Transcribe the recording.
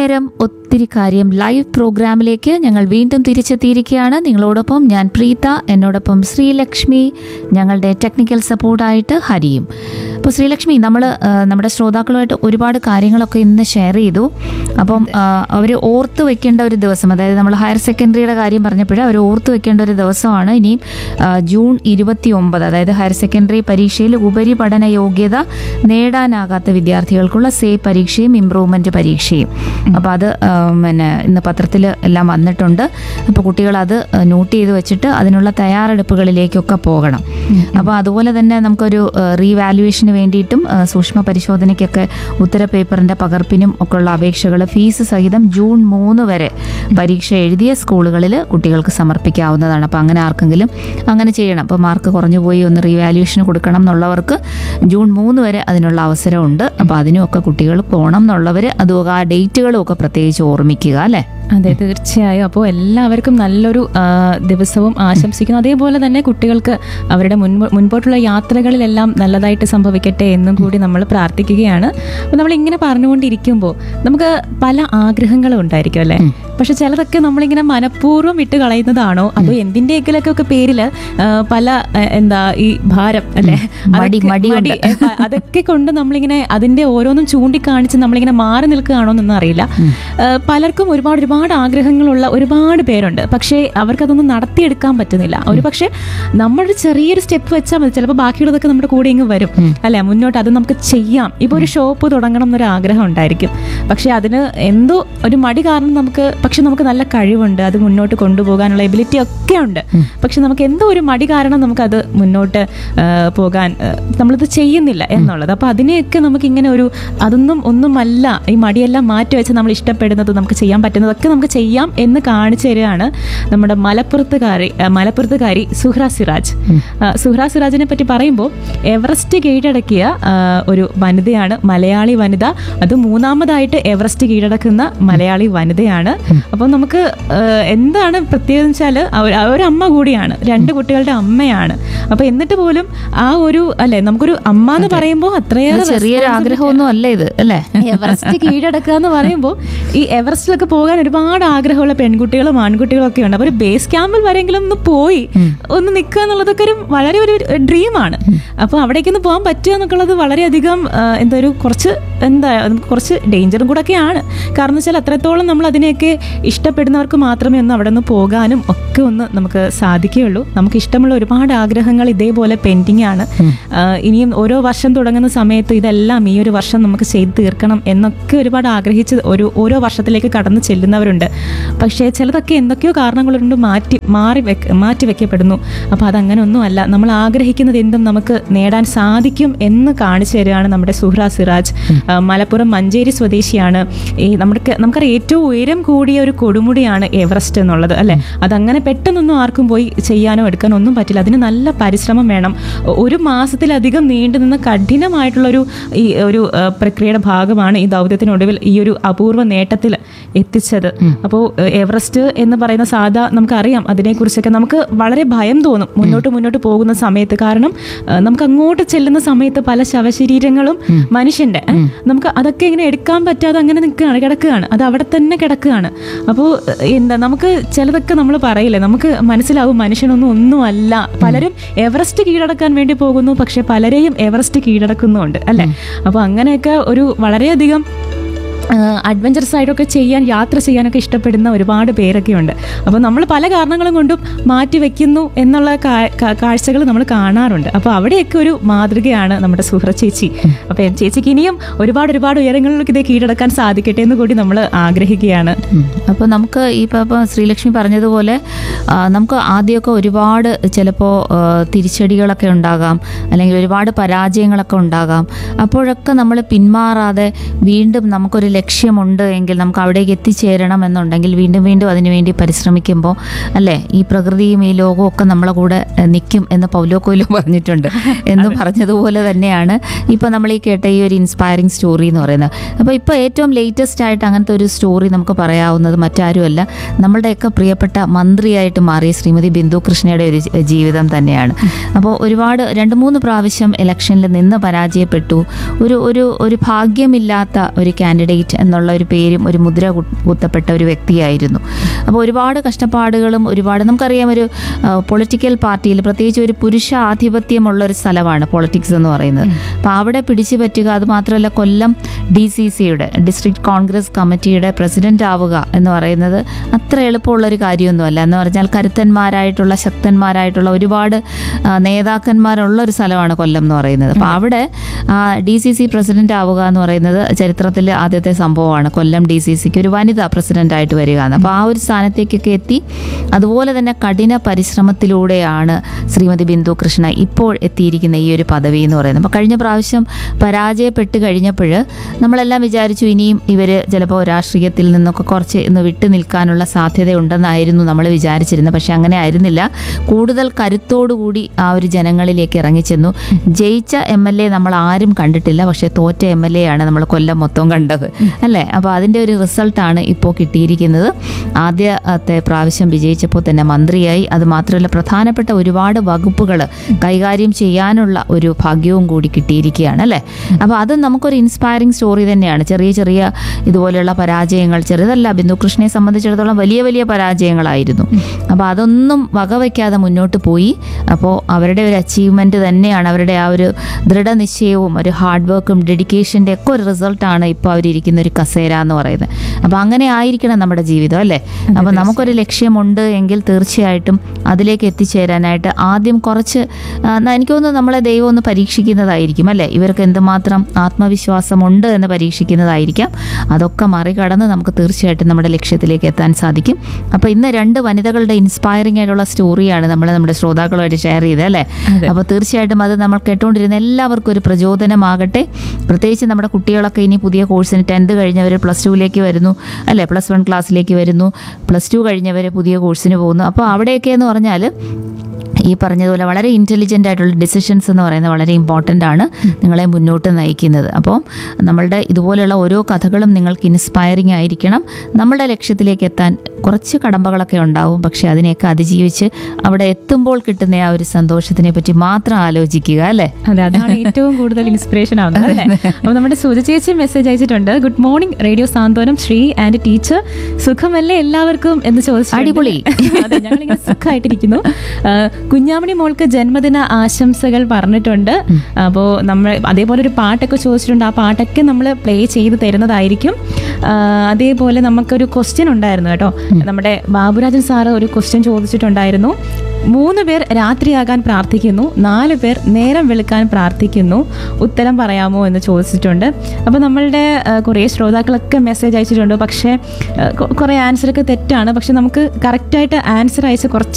നേരം ഒത്തിരി കാര്യം ലൈവ് പ്രോഗ്രാമിലേക്ക് ഞങ്ങൾ വീണ്ടും തിരിച്ചെത്തിയിരിക്കുകയാണ് നിങ്ങളോടൊപ്പം ഞാൻ പ്രീത എന്നോടൊപ്പം ശ്രീലക്ഷ്മി ഞങ്ങളുടെ ടെക്നിക്കൽ സപ്പോർട്ടായിട്ട് ഹരിയും അപ്പോൾ ശ്രീലക്ഷ്മി നമ്മൾ നമ്മുടെ ശ്രോതാക്കളുമായിട്ട് ഒരുപാട് കാര്യങ്ങളൊക്കെ ഇന്ന് ഷെയർ ചെയ്തു അപ്പം അവർ ഓർത്ത് വെക്കേണ്ട ഒരു ദിവസം അതായത് നമ്മൾ ഹയർ സെക്കൻഡറിയുടെ കാര്യം പറഞ്ഞപ്പോഴേ അവർ ഓർത്ത് വെക്കേണ്ട ഒരു ദിവസമാണ് ഇനിയും ആ, ജൂൺ ഇരുപത്തി ഒമ്പത് അതായത് ഹയർ സെക്കൻഡറി പരീക്ഷയിൽ ഉപരിപഠന യോഗ്യത നേടാനാകാത്ത വിദ്യാർത്ഥികൾക്കുള്ള സേ പരീക്ഷയും ഇമ്പ്രൂവ്മെന്റ് പരീക്ഷയും അപ്പോൾ അത് ആ, പിന്നെ ഇന്ന് പത്രത്തിൽ എല്ലാം വന്നിട്ടുണ്ട് അപ്പോൾ കുട്ടികൾ അത് നോട്ട് ചെയ്ത് വെച്ചിട്ട് അതിനുള്ള തയ്യാറെടുപ്പുകളിലേക്കൊക്കെ പോകണം അപ്പോൾ അതുപോലെ തന്നെ നമുക്കൊരു റീവാലുവേഷന് വേണ്ടിയിട്ടും ആ, സൂക്ഷ്മ പരിശോധനയ്ക്കൊക്കെ ഉത്തര പേപ്പറിന്റെ പകർപ്പിനും ഒക്കെ ഉള്ള അപേക്ഷകൾ ഫീസ് സഹിതം ജൂൺ മൂന്ന് വരെ പരീക്ഷ എഴുതിയ സ്കൂളുകളിൽ കുട്ടികൾക്ക് സമർപ്പിക്കാവുന്നതാണ് അപ്പോൾ അങ്ങനെ ആർക്കെങ്കിലും അങ്ങനെ ചെയ്യണം അപ്പോൾ മാർക്ക് കുറഞ്ഞു പോയി ഒന്ന് റീവാലുവേഷന് കൊടുക്കണം എന്നുള്ളവർക്ക് ജൂൺ മൂന്ന് വരെ അതിനുള്ള അവസരമുണ്ട് അപ്പോൾ അതിനുമൊക്കെ കുട്ടികൾ പോകണം എന്നുള്ളവർ അതും ആ ഡേറ്റുകളും ഒക്കെ പ്രത്യേകിച്ച് ഓർമ്മിക്കുക അല്ലേ അതെ തീർച്ചയായും അപ്പോൾ എല്ലാവർക്കും നല്ലൊരു ആ, ദിവസവും ആശംസിക്കുന്നു അതേപോലെ തന്നെ കുട്ടികൾക്ക് അവരുടെ മുൻ മുൻപോട്ടുള്ള യാത്രകളിലെല്ലാം നല്ലതായിട്ട് സംഭവിക്കട്ടെ എന്നും കൂടി നമ്മൾ പ്രാർത്ഥിക്കുകയാണ് അപ്പോൾ നമ്മൾ ഇങ്ങനെ പറഞ്ഞുകൊണ്ടിരിക്കുമ്പോൾ നമുക്ക് പല ആഗ്രഹങ്ങളും ഉണ്ടായിരിക്കും അല്ലേ പക്ഷെ ചിലതൊക്കെ നമ്മളിങ്ങനെ മനഃപൂർവ്വം വിട്ട് കളയുന്നതാണോ അതോ എന്തിൻ്റെയൊക്കെ ഒക്കെ പേരിൽ പല ആ, എന്താ ഈ ഭാരം അല്ലേ മടി, അതൊക്കെ- മടി കൊണ്ട്. മടി, ആ, അതൊക്കെ കൊണ്ട് നമ്മളിങ്ങനെ അതിന്റെ ഓരോന്നും ചൂണ്ടിക്കാണിച്ച് നമ്മളിങ്ങനെ മാറി നിൽക്കുകയാണോ എന്നൊന്നും അറിയില്ല ആ, പലർക്കും ഒരുപാട് ഒരുപാട് ആഗ്രഹങ്ങളുള്ള ഒരുപാട് പേരുണ്ട് പക്ഷേ അവർക്കതൊന്നും നടത്തിയെടുക്കാൻ പറ്റുന്നില്ല ഒരു പക്ഷേ നമ്മളൊരു ചെറിയൊരു സ്റ്റെപ്പ് വെച്ചാൽ മതി ചിലപ്പോൾ ബാക്കിയുള്ളതൊക്കെ നമ്മുടെ കൂടെ ഇങ്ങ് വരും അല്ലെ മുന്നോട്ട് അത് നമുക്ക് ചെയ്യാം ഇപ്പോൾ ഒരു ഷോപ്പ് തുടങ്ങണം എന്നൊരു ആഗ്രഹം ഉണ്ടായിരിക്കും പക്ഷേ അതിന് എന്തോ ഒരു മടി കാരണം നമുക്ക് പക്ഷെ നമുക്ക് നല്ല കഴിവുണ്ട് അത് മുന്നോട്ട് കൊണ്ടുപോകാനുള്ള എബിലിറ്റി ഒക്കെ ഉണ്ട് പക്ഷെ നമുക്ക് എന്തോ ഒരു മടി കാരണം നമുക്കത് മുന്നോട്ട് ആ, പോകാൻ ആ, നമ്മളിത് ചെയ്യുന്നില്ല എന്നുള്ളത് അപ്പോൾ അതിനെയൊക്കെ നമുക്ക് ഇങ്ങനെ ഒരു അതൊന്നും ഒന്നുമല്ല ഈ മടിയെല്ലാം മാറ്റി വെച്ച് നമ്മൾ ഇഷ്ടപ്പെടുന്നത് നമുക്ക് ചെയ്യാൻ പറ്റുന്നതൊക്കെ നമുക്ക് ചെയ്യാം എന്ന് കാണിച്ചു തരികയാണ് നമ്മുടെ മലപ്പുറത്തുകാരി ആ, മലപ്പുറത്തുകാരി സുഹ്ര സിറാജ് ആ, സുഹ്ര സിറാജിനെ പറ്റി പറയുമ്പോൾ എവറസ്റ്റ് കീഴടക്കിയ ആ, ഒരു വനിതയാണ് മലയാളി വനിത അത് മൂന്നാമതായിട്ട് എവറസ്റ്റ് കീഴടക്കുന്ന മലയാളി വനിതയാണ് അപ്പോൾ നമുക്ക് ആ, എന്താണ് പ്രത്യേകത വെച്ചാൽ ഒരമ്മ കൂടിയാണ് രണ്ട് കുട്ടികളുടെ അമ്മയാണ് അപ്പോൾ എന്നിട്ട് പോലും ആ ഒരു അല്ലെ നമുക്കൊരു അമ്മ എന്ന് പറയുമ്പോൾ അത്രയേറെ ചെറിയൊരു ആഗ്രഹമൊന്നും അല്ല ഇത് അല്ലേ എവറസ്റ്റ് കീഴടക്കുക എന്ന് പറയുമ്പോൾ ഈ എവറസ്റ്റിലൊക്കെ പോകാൻ ഒരുപാട് ആഗ്രഹമുള്ള പെൺകുട്ടികളും ആൺകുട്ടികളും ഒക്കെ ഉണ്ട് അപ്പോൾ ഒരു ബേസ് ക്യാമ്പിൽ വരെങ്കിലും ഒന്ന് പോയി ഒന്ന് നിൽക്കുക എന്നുള്ളതൊക്കെ ഒരു വളരെ ഒരു ഡ്രീമാണ് അപ്പോൾ അവിടേക്കൊന്ന് പോകാൻ പറ്റുക എന്നൊക്കെയുള്ളത് വളരെയധികം ആ, എന്താ ഒരു കുറച്ച് എന്താ നമുക്ക് കുറച്ച് ഡേഞ്ചറും കൂടെ ഒക്കെയാണ് കാരണം വെച്ചാൽ അത്രത്തോളം നമ്മൾ അതിനെയൊക്കെ ഇഷ്ടപ്പെടുന്നവർക്ക് മാത്രമേ ഒന്ന് അവിടെ നിന്ന് പോകാനും ഒക്കെ ഒന്ന് നമുക്ക് സാധിക്കുകയുള്ളൂ നമുക്ക് ഇഷ്ടമുള്ള ഒരുപാട് ആഗ്രഹങ്ങൾ ഇതേപോലെ പെൻഡിങ് ആണ് ആ, ഇനിയും ഓരോ വർഷം തുടങ്ങുന്ന സമയത്ത് ഇതെല്ലാം ഈ ഒരു വർഷം നമുക്ക് ചെയ്ത് തീർക്കണം എന്നൊക്കെ ഒരുപാട് ആഗ്രഹിച്ച് ഒരു ഓരോ വർഷത്തിലേക്ക് കടന്നു ചെല്ലുന്നവരുണ്ട് പക്ഷേ ചിലതൊക്കെ എന്തൊക്കെയോ കാരണങ്ങൾ കൊണ്ട് മാറ്റി മാറി വെക്ക മാറ്റി വെക്കപ്പെടുന്നു അപ്പോൾ അതങ്ങനെ ഒന്നുമല്ല നമ്മൾ ആഗ്രഹിക്കുന്നത് എന്തും നമുക്ക് നേടാൻ സാധിക്കും എന്ന് കാണിച്ചു തരികയാണ് നമ്മുടെ സുഹ്ര സിറാജ് ആ, മലപ്പുറം മഞ്ചേരി സ്വദേശിയാണ് ഈ നമുക്ക് നമുക്കറിയാം ഏറ്റവും ഉയരം കൂടിയ ഒരു കൊടുമുടിയാണ് എവറസ്റ്റ് എന്നുള്ളത് അല്ലേ അതങ്ങനെ പെട്ടെന്നൊന്നും ആർക്കും പോയി ചെയ്യാനോ എടുക്കാനോ ഒന്നും പറ്റില്ല അതിന് നല്ല പരിശ്രമം വേണം ഒ- ഒരു മാസത്തിലധികം നീണ്ടു നിന്ന കഠിനമായിട്ടുള്ളൊരു ഈ ഒരു ആ, പ്രക്രിയയുടെ ഭാഗമാണ് ഈ ദൗത്യത്തിനൊടുവിൽ ഈ ഒരു അപൂർവ നേട്ടത്തിൽ എത്തിച്ചത് അപ്പോൾ എവറസ്റ്റ് എന്ന് പറയുന്ന സാധാ നമുക്കറിയാം അതിനെക്കുറിച്ചൊക്കെ നമുക്ക് വളരെ ഭയം തോന്നും മുന്നോട്ട് മുന്നോട്ട് പോകുന്ന സമയത്ത് കാരണം ആ, നമുക്ക് അങ്ങോട്ട് ചെല്ലുന്ന സമയത്ത് പല ശവശരീരങ്ങളും മനുഷ്യന്റെ ഏ, നമുക്ക് അതൊക്കെ ഇങ്ങനെ എടുക്കാൻ പറ്റാതെ അങ്ങനെ നിൽക്കുകയാണ് കിടക്കുകയാണ് അത് അവിടെ തന്നെ കിടക്കുകയാണ് അപ്പോൾ എന്താ നമുക്ക് ചിലതൊക്കെ നമ്മൾ പറയില്ലേ നമുക്ക് മനസ്സിലാവും മനുഷ്യനൊന്നും ഒന്നുമല്ല പലരും എവറസ്റ്റ് കീഴടക്കാൻ വേണ്ടി പോകുന്നു പക്ഷെ പലരെയും എവറസ്റ്റ് കീഴടക്കുന്നുമുണ്ട് അല്ലെ അപ്പോൾ അങ്ങനെയൊക്കെ ഒരു വളരെയധികം അഡ്വഞ്ചറസ് ആയിട്ടൊക്കെ ചെയ്യാൻ യാത്ര ചെയ്യാനൊക്കെ ഇഷ്ടപ്പെടുന്ന ഒരുപാട് പേരൊക്കെ ഉണ്ട് അപ്പോൾ നമ്മൾ പല കാരണങ്ങളും കൊണ്ടും മാറ്റി വെക്കുന്നു എന്നുള്ള കാഴ്ചകൾ നമ്മൾ കാണാറുണ്ട് അപ്പോൾ അവിടെയൊക്കെ ഒരു മാതൃകയാണ് നമ്മുടെ സുഹൃ ചേച്ചി അപ്പോൾ ചേച്ചിക്ക് ഇനിയും ഒരുപാട് ഒരുപാട് ഉയരങ്ങളിലേക്ക് ഇത് കീഴടക്കാൻ സാധിക്കട്ടെ എന്ന് കൂടി നമ്മൾ ആഗ്രഹിക്കുകയാണ് അപ്പോൾ നമുക്ക് ഇപ്പോൾ ഇപ്പോൾ ശ്രീലക്ഷ്മി പറഞ്ഞതുപോലെ ആ, നമുക്ക് ആദ്യമൊക്കെ ഒരുപാട് ചിലപ്പോൾ തിരിച്ചടികളൊക്കെ ഉണ്ടാകാം അല്ലെങ്കിൽ ഒരുപാട് പരാജയങ്ങളൊക്കെ ഉണ്ടാകാം അപ്പോഴൊക്കെ നമ്മൾ പിന്മാറാതെ വീണ്ടും നമുക്കൊരു ലക്ഷ്യമുണ്ട് എങ്കിൽ നമുക്ക് അവിടേക്ക് എത്തിച്ചേരണം എന്നുണ്ടെങ്കിൽ വീണ്ടും വീണ്ടും അതിനുവേണ്ടി പരിശ്രമിക്കുമ്പോൾ അല്ലേ ഈ പ്രകൃതിയും ഈ ലോകവും ഒക്കെ നമ്മളെ കൂടെ ഏഹ്, നിൽക്കും എന്ന് പൗലോ കൊയിലോ പറഞ്ഞിട്ടുണ്ട് എന്ന് പറഞ്ഞതുപോലെ തന്നെയാണ് ഇപ്പോൾ നമ്മൾ ഈ കേട്ട ഈ ഒരു ഇൻസ്പയറിംഗ് സ്റ്റോറി എന്ന് പറയുന്നത് അപ്പോൾ ഇപ്പോൾ ഏറ്റവും ലേറ്റസ്റ്റ് ആയിട്ട് അങ്ങനത്തെ ഒരു സ്റ്റോറി നമുക്ക് പറയാവുന്നത് മറ്റാരുമല്ല നമ്മളുടെയൊക്കെ പ്രിയപ്പെട്ട മന്ത്രിയായിട്ട് മാറിയ ശ്രീമതി ബിന്ദു കൃഷ്ണയുടെ ഒരു ജി- ജീവിതം തന്നെയാണ് അപ്പോൾ ഒരുപാട് രണ്ട് മൂന്ന് പ്രാവശ്യം ഇലക്ഷനിൽ നിന്ന് പരാജയപ്പെട്ടു ഒരു ഒരു ഒരു ഭാഗ്യമില്ലാത്ത ഒരു കാൻഡിഡേറ്റ് അഡ്വക്കേറ്റ് എന്നുള്ള ഒരു പേരും ഒരു മുദ്ര കു- കുത്തപ്പെട്ട ഒരു വ്യക്തിയായിരുന്നു അപ്പോൾ ഒരുപാട് കഷ്ടപ്പാടുകളും ഒരുപാട് നമുക്കറിയാം ഒരു പൊളിറ്റിക്കൽ പാർട്ടിയിൽ പ്രത്യേകിച്ച് ഒരു പുരുഷ ആധിപത്യമുള്ള ഒരു സ്ഥലമാണ് പൊളിറ്റിക്സ് എന്ന് പറയുന്നത് അപ്പോൾ അവിടെ പിടിച്ചു പറ്റുക അത് മാത്രമല്ല കൊല്ലം ഡി സി സിയുടെ ഡിസ്ട്രിക്ട് കോൺഗ്രസ് കമ്മിറ്റിയുടെ പ്രസിഡന്റ് ആവുക എന്ന് പറയുന്നത് അത്ര എളുപ്പമുള്ളൊരു കാര്യമൊന്നുമല്ല എന്ന് പറഞ്ഞാൽ കരുത്തന്മാരായിട്ടുള്ള ശക്തന്മാരായിട്ടുള്ള ഒരുപാട് ആ, നേതാക്കന്മാരുള്ള ഒരു സ്ഥലമാണ് കൊല്ലം എന്ന് പറയുന്നത് അപ്പോൾ അവിടെ ഡി സി സി പ്രസിഡന്റ് ആവുക എന്ന് പറയുന്നത് ചരിത്രത്തിൽ ആദ്യത്തെ സംഭവമാണ് കൊല്ലം ഡി സി സിക്ക് ഒരു വനിത പ്രസിഡന്റ് ആയിട്ട് വരിക എന്ന് അപ്പോൾ ആ ഒരു സ്ഥാനത്തേക്കൊക്കെ എത്തി അതുപോലെ തന്നെ കഠിന പരിശ്രമത്തിലൂടെയാണ് ശ്രീമതി ബിന്ദു കൃഷ്ണ ഇപ്പോൾ എത്തിയിരിക്കുന്ന ഈ ഒരു പദവി എന്ന് പറയുന്നത് അപ്പോൾ കഴിഞ്ഞ പ്രാവശ്യം പരാജയപ്പെട്ട് കഴിഞ്ഞപ്പോൾ നമ്മളെല്ലാം വിചാരിച്ചു ഇനിയും ഇവർ ചിലപ്പോൾ രാഷ്ട്രീയത്തിൽ നിന്നൊക്കെ കുറച്ച് ഇന്ന് വിട്ടു നിൽക്കാനുള്ള സാധ്യതയുണ്ടെന്നായിരുന്നു നമ്മൾ വിചാരിച്ചിരുന്നത് പക്ഷെ അങ്ങനെ ആയിരുന്നില്ല കൂടുതൽ കരുത്തോടുകൂടി ആ ഒരു ജനങ്ങളിലേക്ക് ഇറങ്ങിച്ചെന്നു ജയിച്ച എം എൽ എ നമ്മൾ ആരും കണ്ടിട്ടില്ല പക്ഷെ തോറ്റ എം എൽ എ ആണ് നമ്മൾ കൊല്ലം മൊത്തം കണ്ടത് അല്ലേ അപ്പോൾ അതിൻ്റെ ഒരു റിസൾട്ടാണ് ഇപ്പോൾ കിട്ടിയിരിക്കുന്നത് ആദ്യത്തെ പ്രാവശ്യം വിജയിച്ചപ്പോൾ തന്നെ മന്ത്രിയായി അത് മാത്രമല്ല പ്രധാനപ്പെട്ട ഒരുപാട് വകുപ്പുകൾ കൈകാര്യം ചെയ്യാനുള്ള ഒരു ഭാഗ്യവും കൂടി കിട്ടിയിരിക്കുകയാണ് അല്ലേ അപ്പോൾ അത് നമുക്കൊരു ഇൻസ്പയറിംഗ് സ്റ്റോറി തന്നെയാണ് ചെറിയ ചെറിയ ഇതുപോലെയുള്ള പരാജയങ്ങൾ ചെറുതല്ല ബിന്ദുകൃഷ്ണനെ സംബന്ധിച്ചിടത്തോളം വലിയ വലിയ പരാജയങ്ങളായിരുന്നു അപ്പോൾ അതൊന്നും വകവയ്ക്കാതെ മുന്നോട്ട് പോയി അപ്പോൾ അവരുടെ ഒരു അച്ചീവ്മെൻ്റ് തന്നെയാണ് അവരുടെ ആ ഒരു ദൃഢനിശ്ചയവും ഒരു ഹാർഡ് വർക്കും ഡെഡിക്കേഷൻ്റെ ഒക്കെ ഒരു റിസൾട്ടാണ് ഇപ്പോൾ അവരിയ്ക്കുന്ന ഒരു കസേര എന്ന് പറയുന്നത് അപ്പോൾ അങ്ങനെ ആയിരിക്കണം നമ്മുടെ ജീവിതം അല്ലേ അപ്പോൾ നമുക്കൊരു ലക്ഷ്യമുണ്ട് എങ്കിൽ തീർച്ചയായിട്ടും അതിലേക്ക് എത്തിച്ചേരാനായിട്ട് ആദ്യം കുറച്ച് ആ, ന- എനിക്ക് തോന്നുന്നു നമ്മളെ ദൈവം ഒന്ന് പരീക്ഷിക്കുന്നതായിരിക്കും അല്ലേ ഇവർക്ക് എന്തുമാത്രം ആത്മവിശ്വാസമുണ്ട് എന്ന് പരീക്ഷിക്കുന്നതായിരിക്കാം അതൊക്കെ മറികടന്ന് നമുക്ക് തീർച്ചയായിട്ടും നമ്മുടെ ലക്ഷ്യത്തിലേക്ക് എത്താൻ സാധിക്കും അപ്പോൾ ഇന്ന് രണ്ട് വനിതകളുടെ ഇൻസ്പയറിംഗ് ആയിട്ടുള്ള സ്റ്റോറിയാണ് നമ്മൾ നമ്മുടെ ശ്രോതാക്കളുമായിട്ട് ഷെയർ ചെയ്തത് അല്ലേ അപ്പോൾ തീർച്ചയായിട്ടും അത് നമ്മൾ കേട്ടുകൊണ്ടിരുന്ന എല്ലാവർക്കും ഒരു പ്രചോദനമാകട്ടെ പ്രത്യേകിച്ച് നമ്മുടെ കുട്ടികളൊക്കെ ഇനി പുതിയ കോഴ്സിന് ടെൻത്ത് കഴിഞ്ഞവർ പ്ലസ് ടുവിലേക്ക് വരുന്നു അല്ലേ പ്ലസ് വൺ ക്ലാസ്സിലേക്ക് വരുന്നു പ്ലസ് ടു കഴിഞ്ഞവർ പുതിയ കോഴ്സിന് പോകുന്നു അപ്പോൾ അവിടെയൊക്കെ എന്ന് പറഞ്ഞാൽ ഈ പറഞ്ഞതുപോലെ വളരെ ഇൻ്റലിജൻ്റ് ആയിട്ടുള്ള ഡിസിഷൻസ് എന്ന് പറയുന്നത് വളരെ ഇമ്പോർട്ടൻ്റ് ആണ് നിങ്ങളെ മുന്നോട്ട് നയിക്കുന്നത് അപ്പോൾ നമ്മളുടെ ഇതുപോലെയുള്ള ഓരോ കഥകളും നിങ്ങൾക്ക് ഇൻസ്പയറിംഗ് ആയിരിക്കണം നമ്മളുടെ ലക്ഷ്യത്തിലേക്ക് എത്താൻ കുറച്ച് കടമ്പകളൊക്കെ ഉണ്ടാവും പക്ഷെ അതിനെയൊക്കെ അതിജീവിച്ച് അവിടെ എത്തുമ്പോൾ കിട്ടുന്ന ആ ഒരു സന്തോഷത്തിനെ പറ്റി മാത്രം ആലോചിക്കുക അല്ലേ അതെ അതാണ് ഏറ്റവും കൂടുതൽ ഇൻസ്പിറേഷൻ ആവുന്നത് അല്ലേ അപ്പൊ നമ്മുടെ സുജ ചേച്ചി മെസ്സേജ് അയച്ചിട്ടുണ്ട് good morning radio Santhwanam Sree and teacher സുഖമല്ലേ എല്ലാവർക്കും എന്ന് ചോദിച്ചു അടിപൊളി. അതെ ഞങ്ങളിങ്ങനെ സുഖമായിട്ടിരിക്കുന്നു ആ, കുഞ്ഞാമണി മോൾക്ക് ജന്മദിന ആശംസകൾ പറഞ്ഞിട്ടുണ്ട് അപ്പോൾ നമ്മൾ അതേപോലെ ഒരു പാട്ടൊക്കെ ചോദിച്ചിട്ടുണ്ട് ആ പാട്ടൊക്കെ നമ്മൾ പ്ലേ ചെയ്ത് തരുന്നതായിരിക്കും ആ, അതേപോലെ നമുക്കൊരു ക്വസ്റ്റ്യൻ ഉണ്ടായിരുന്നു കേട്ടോ നമ്മുടെ ബാബുരാജൻ സാറ് ഒരു ക്വസ്റ്റ്യൻ ചോദിച്ചിട്ടുണ്ടായിരുന്നു മൂന്ന് പേർ രാത്രിയാകാൻ പ്രാർത്ഥിക്കുന്നു നാല് പേർ നേരം വെളുക്കാൻ പ്രാർത്ഥിക്കുന്നു ഉത്തരം പറയാമോ എന്ന് ചോദിച്ചിട്ടുണ്ട് അപ്പോൾ നമ്മളുടെ ആ, കുറേ ശ്രോതാക്കളൊക്കെ മെസ്സേജ് അയച്ചിട്ടുണ്ട് പക്ഷേ ആ, കൊ- കുറേ ആൻസറൊക്കെ തെറ്റാണ് പക്ഷെ നമുക്ക് കറക്റ്റായിട്ട് ആൻസർ അയച്ച കുറച്ച്